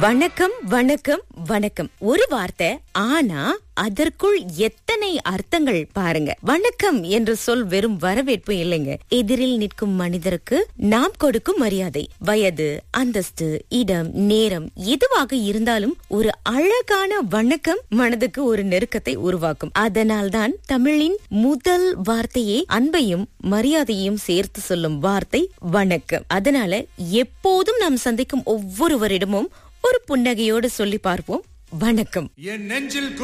வணக்கம் வணக்கம் வணக்கம் ஒரு வார்த்தை ஆனா அதற்குள் எத்தனை அர்த்தங்கள் பாருங்க வணக்கம் என்ற சொல் வெறும் வரவேற்பு இல்லைங்க எதிரில் நிற்கும் மனிதருக்கு நாம் கொடுக்கும் மரியாதை வயது அந்தஸ்து இடம் நேரம் எதுவாக இருந்தாலும் ஒரு அழகான வணக்கம் மனதுக்கு ஒரு நெருக்கத்தை உருவாக்கும் அதனால்தான் தமிழின் முதல் வார்த்தையே அன்பையும் மரியாதையும் சேர்த்து சொல்லும் வார்த்தை வணக்கம் அதனால எப்போதும் நாம் சந்திக்கும் ஒவ்வொருவரிடமும் ஒரு புன்னகையோடு சொல்லி பார்ப்போம் வணக்கம் என் நெஞ்சில்